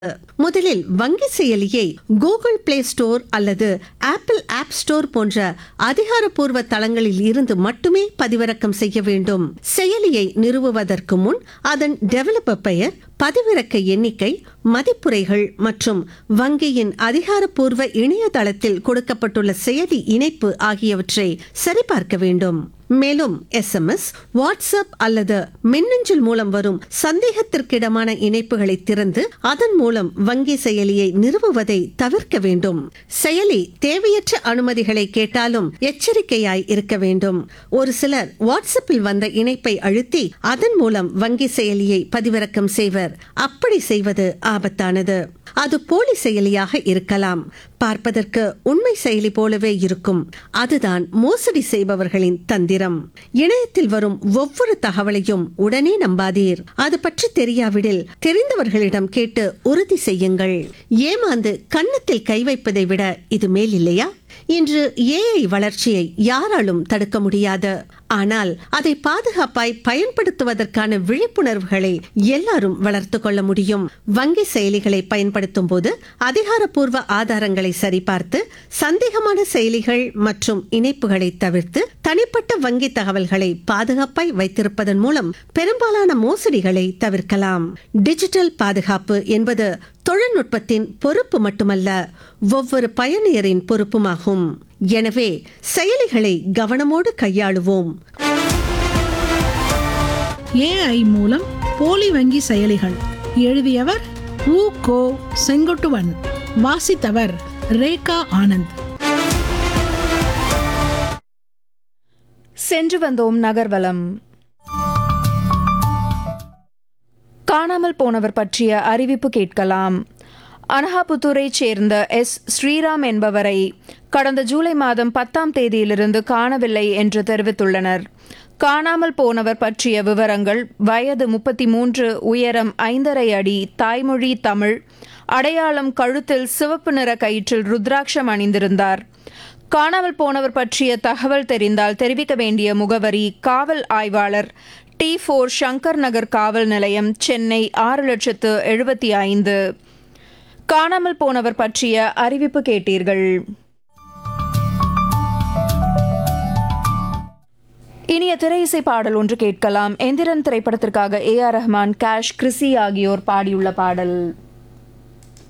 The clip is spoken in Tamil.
முதலில் வங்கி செயலியை கூகுள் பிளே ஸ்டோர் அல்லது ஆப்பிள் ஆப் ஸ்டோர் போன்ற அதிகாரப்பூர்வ தளங்களில் இருந்து மட்டுமே பதிவிறக்கம் செய்ய வேண்டும் செயலியை நிறுவுவதற்கு முன் அதன் டெவலப்பர் பெயர் பதிவிறக்க எண்ணிக்கை மதிப்புரைகள் மற்றும் வங்கியின் அதிகாரப்பூர்வ இணையதளத்தில் கொடுக்கப்பட்டுள்ள செயலி இணைப்பு ஆகியவற்றை சரிபார்க்க வேண்டும் மேலும் எஸ்எம்எஸ் வாட்ஸ்அப் அல்லது மின்னஞ்சல் மூலம் வரும் சந்தேகத்திற்கிடமான இணைப்புகளை திறந்து அதன் மூலம் வங்கி செயலியை நிறுவுவதை தவிர்க்க வேண்டும் செயலி தேவையற்ற அனுமதிகளை கேட்டாலும் எச்சரிக்கையாய் இருக்க வேண்டும் ஒரு சிலர் வாட்ஸ்அப்பில் வந்த இணைப்பை அழுத்தி அதன் மூலம் வங்கி செயலியை பதிவிறக்கம் செய்வர் அப்படி செய்வது ஆபத்தானது அது போலி செயலியாக இருக்கலாம் பார்ப்பதற்கு உண்மை செயலி போலவே இருக்கும் அதுதான் மோசடி செய்பவர்களின் தந்திரம் இணையத்தில் வரும் ஒவ்வொரு தகவலையும் உடனே நம்பாதீர் அது பற்றி தெரியாவிடில் தெரிந்தவர்களிடம் கேட்டு உறுதி செய்யுங்கள் ஏமாந்து கன்னத்தில் கை வைப்பதை விட இது மேல் இல்லையா இன்று ஏஐ வளர்ச்சியை யாராலும் தடுக்க முடியாது ஆனால் அதை பாதுகாப்பாய் பயன்படுத்துவதற்கான விழிப்புணர்வுகளை எல்லாரும் வளர்த்து கொள்ள முடியும் வங்கி செயலிகளை பயன்படுத்தும் போது அதிகாரப்பூர்வ ஆதாரங்களை சரிபார்த்து சந்தேகமான செயலிகள் மற்றும் இணைப்புகளை தவிர்த்து தனிப்பட்ட வங்கி தகவல்களை பாதுகாப்பாய் வைத்திருப்பதன் மூலம் பெரும்பாலான மோசடிகளை தவிர்க்கலாம் டிஜிட்டல் பாதுகாப்பு என்பது தொழில்நுட்பத்தின் பொறுப்பு மட்டுமல்ல ஒவ்வொரு பயணியரின் பொறுப்புமாகும் எனவே செயலிகளை கவனமோடு கையாளுவோம் ஏஐ மூலம் போலி வங்கி செயலிகள் எழுதியவர் உ கோ செங்குட்டுவன் வாசித்தவர் ரேகா ஆனந்த் சென்று வந்தோம் நகர்வலம் காணாமல் போனவர் பற்றிய அறிவிப்பு கேட்கலாம் அனகாபுத்தூரைச் சேர்ந்த எஸ் ஸ்ரீராம் என்பவரை கடந்த ஜூலை மாதம் பத்தாம் தேதியிலிருந்து காணவில்லை என்று தெரிவித்துள்ளனர் காணாமல் போனவர் பற்றிய விவரங்கள் வயது முப்பத்தி மூன்று உயரம் ஐந்தரை அடி தாய்மொழி தமிழ் அடையாளம் கழுத்தில் சிவப்பு நிற கயிற்றில் ருத்ராட்சம் அணிந்திருந்தார் காணாமல் போனவர் பற்றிய தகவல் தெரிந்தால் தெரிவிக்க வேண்டிய முகவரி காவல் ஆய்வாளர் டி ஃபோர் சங்கர் நகர் காவல் நிலையம் சென்னை ஆறு லட்சத்து எழுபத்தி ஐந்து காணாமல் போனவர் பற்றிய அறிவிப்பு கேட்டீர்கள் இனிய திரையிசை பாடல் ஒன்று கேட்கலாம் எந்திரன் திரைப்படத்திற்காக A R Rahman Kash Krissy ஆகியோர் பாடியுள்ள பாடல்